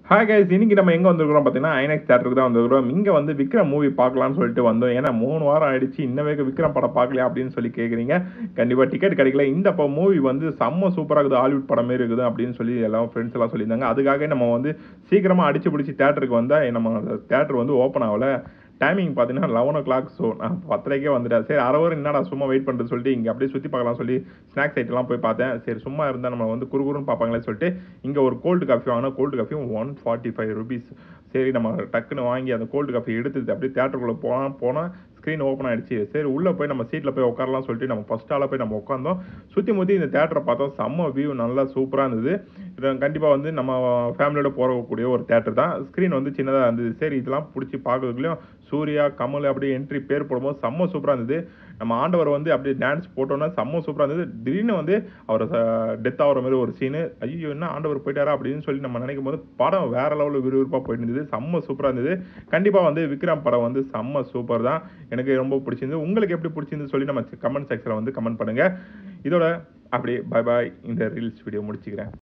hi guys இன்னைக்கு நம்ம எங்கே வந்திருக்கிறோம் பார்த்தீங்கன்னா ஐநாக்ஸ் தேட்டருக்கு தான் வந்திருக்கிறோம் இங்கே வந்து விக்ரம் மூவி பார்க்கலாம்னு சொல்லிட்டு வந்தோம் ஏன்னா மூணு வாரம் ஆயிடுச்சு இன்ன வரைக்கும் விக்ரம் படம் பார்க்கலையா அப்படின்னு சொல்லி கேட்குறீங்க கண்டிப்பாக டிக்கெட் கிடைக்கல இந்த இப்போ மூவி வந்து செம்ம சூப்பராக இருக்குது ஹாலிவுட் படம் மாரி இருக்குது அப்படின்னு சொல்லி எல்லாம் ஃப்ரெண்ட்ஸ் எல்லாம் சொல்லியிருந்தாங்க அதுக்காக நம்ம வந்து சீக்கிரமாக அடிச்சு பிடிச்சி தேட்டருக்கு வந்தால் நம்ம தேட்டர் வந்து ஓப்பன் ஆகலை டைமிங் பார்த்தீங்கன்னா லெவன் ஓ கிளாக் ஸோ நான் பத்தரைக்கே வந்துட்டேன் சரி அரை ஹவர் என்னடா சும்மா வெயிட் பண்ணுறது சொல்லிட்டு இங்கே அப்படியே சுற்றி பார்க்கலாம் சொல்லி ஸ்நாக்ஸ் ஐட்டம்லாம் போய் பார்த்தேன் சரி சும்மா இருந்தால் நம்ம வந்து குறுகுறுன்னு பார்ப்பாங்களே சொல்லிட்டு இங்கே ஒரு கோல்டு காஃபி வாங்கினா cold coffee one forty five rupees சரி நம்ம டக்குன்னு வாங்கி அந்த கோல்டு காஃபி எடுத்துட்டு அப்படியே தேட்டருக்குள்ளே போனால் போனால் ஸ்க்ரீன் ஓப்பன் ஆயிடுச்சு சரி உள்ளே போய் நம்ம சீட்டில் போய் உட்காரலாம் சொல்லிட்டு நம்ம ஃபஸ்ட் ஆளாக போய் நம்ம உட்காந்தோம் சுற்றி முற்றி இந்த தேட்டரை பார்த்தோம் செம்ம வியூ நல்லா சூப்பராக இருந்தது இது கண்டிப்பாக வந்து நம்ம ஃபேமிலியோட போகக்கூடிய ஒரு தேட்டர் தான் ஸ்க்ரீன் வந்து சின்னதாக இருந்தது சரி இதெல்லாம் பிடிச்சி பார்க்கறதுக்குள்ளேயும் சூர்யா கமல் அப்படியே என்ட்ரி பேர் போடும்போது செம்ம சூப்பராக இருந்தது நம்ம ஆண்டவர் வந்து அப்படியே டான்ஸ் போட்டோன்னா செம்ம சூப்பராக இருந்தது திடீர்னு வந்து அவர் டெத் ஆகிற மாதிரி ஒரு சீனு ஐயோ என்ன ஆண்டவர் போயிட்டாரா அப்படின்னு சொல்லி நம்ம நினைக்கும் போது படம் வேற லெவலில் விறுவிறுப்பாக போயிட்டு இருந்தது செம்ம சூப்பராக இருந்தது கண்டிப்பாக வந்து விக்ரம் படம் வந்து செம்ம சூப்பர் தான் எனக்கு ரொம்ப பிடிச்சிருந்தது உங்களுக்கு எப்படி பிடிச்சிருந்து சொல்லி நம்ம கமெண்ட் செக்ஷனில் வந்து கமெண்ட் பண்ணுங்கள் இதோட அப்படியே பை பாய் இந்த ரீல்ஸ் வீடியோ முடிச்சுக்கிறேன்